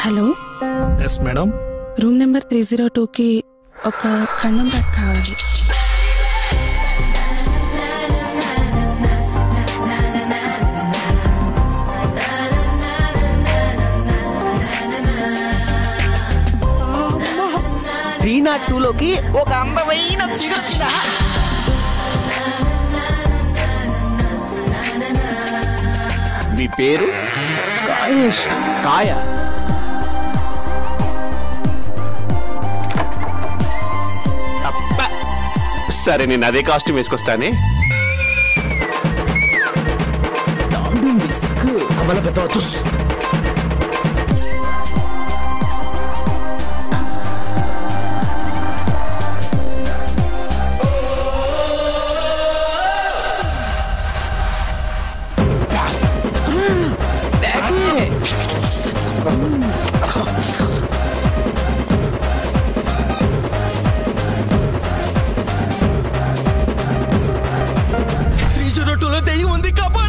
Hello yes madam room number three zero టూకి ఒక ఖండం బ్యాగ్ కావాలి త్రీ నాట్ టూ లోకి ఒక అందమైన ఫిగర్ వచ్చిందా మీ పేరు కాయేష్ కాయ అబ్బా. సరే నేను అదే కాస్ట్యూమ్ వేసుకొస్తానే అమల పెద్ద తుస్ త్రీ జీరో టూలో దెయ్యం ఉంది కాపాడు